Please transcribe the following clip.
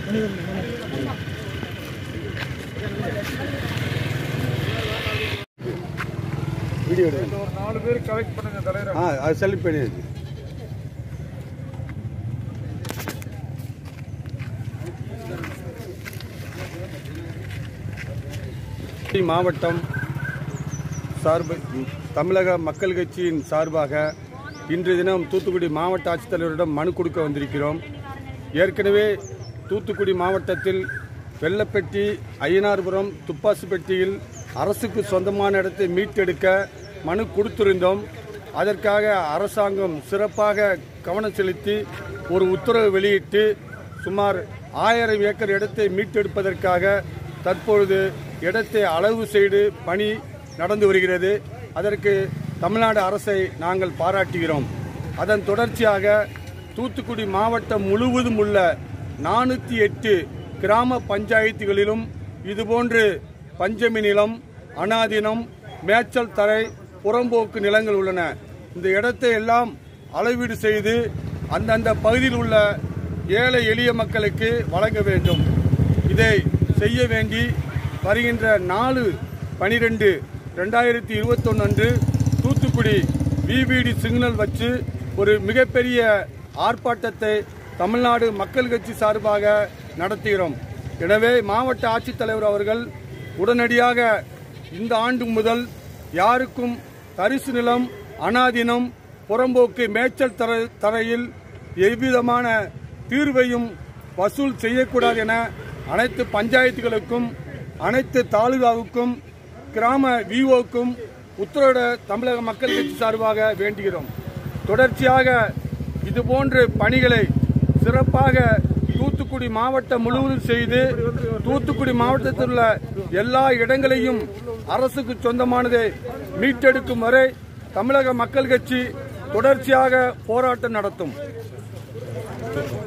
video எடுங்க ஒரு நாலு பேர் கலெக்ட் பண்ணுங்க தலைவர் ஆ அது செலக்ட் பண்ணிடுச்சு மாவட்டம் சார்பு தமிழக மக்கள் கட்சியின் சார்பாக இன்று தினம் தூத்துக்குடி மாவட்ட ஆட்சித்தலைவரிடம் மனு கொடுக்க வந்திருக்கிறோம் ஏற்கனவே தூத்துக்குடி மாவட்டத்தில் வெள்ளப்பெட்டி ஐயனார்புரம் துப்பாசிப்பட்டியில் அரசுக்கு சொந்தமான இடத்தை மீட்டெடுக்க மனு கொடுத்திருந்தோம் அதற்காக அரசாங்கம் சிறப்பாக கவனம் செலுத்தி ஒரு உத்தரவு வெளியிட்டு சுமார் ஆயிரம் ஏக்கர் இடத்தை மீட்டெடுப்பதற்காக தற்பொழுது இடத்தை அளவு செய்து பணி நடந்து வருகிறது அதற்கு தமிழ்நாடு அரசை நாங்கள் பாராட்டுகிறோம் அதன் தொடர்ச்சியாக தூத்துக்குடி மாவட்டம் முழுவதும் உள்ள நானூற்றி எட்டு கிராம பஞ்சாயத்துகளிலும் இதுபோன்று பஞ்சமி நிலம் அனாதினம் மேய்ச்சல் தரை புறம்போக்கு நிலங்கள் உள்ளன இந்த இடத்தை எல்லாம் அளவீடு செய்து அந்தந்த பகுதியில் உள்ள ஏழை எளிய மக்களுக்கு வழங்க வேண்டும் இதை செய்ய வேண்டி வருகின்ற நாலு பனிரெண்டு ரெண்டாயிரத்தி இருபத்தொன்னு அன்று தூத்துக்குடி விபிடி சிக்னல் வச்சு ஒரு மிகப்பெரிய ஆர்ப்பாட்டத்தை தமிழ்நாடு மக்கள் கட்சி சார்பாக நடத்துகிறோம் எனவே மாவட்ட ஆட்சித்தலைவர் அவர்கள் உடனடியாக இந்த ஆண்டு முதல் யாருக்கும் தரிசு நிலம் அனாதினம் புறம்போக்கு மேய்ச்சல் தர தரையில் எவ்விதமான தீர்வையும் வசூல் செய்யக்கூடாது என அனைத்து பஞ்சாயத்துகளுக்கும் அனைத்து தாலுகாவுக்கும் கிராம விஓக்கும் உத்தரவிட தமிழக மக்கள் கட்சி சார்பாக வேண்டுகிறோம் தொடர்ச்சியாக இதுபோன்ற பணிகளை சிறப்பாக தூத்துக்குடி மாவட்டம் முழுவதும் செய்து தூத்துக்குடி மாவட்டத்தில் உள்ள எல்லா இடங்களையும் அரசுக்கு சொந்தமானதை மீட்டெடுக்கும் வரை தமிழக மக்கள் கட்சி தொடர்ச்சியாக போராட்டம் நடத்தும்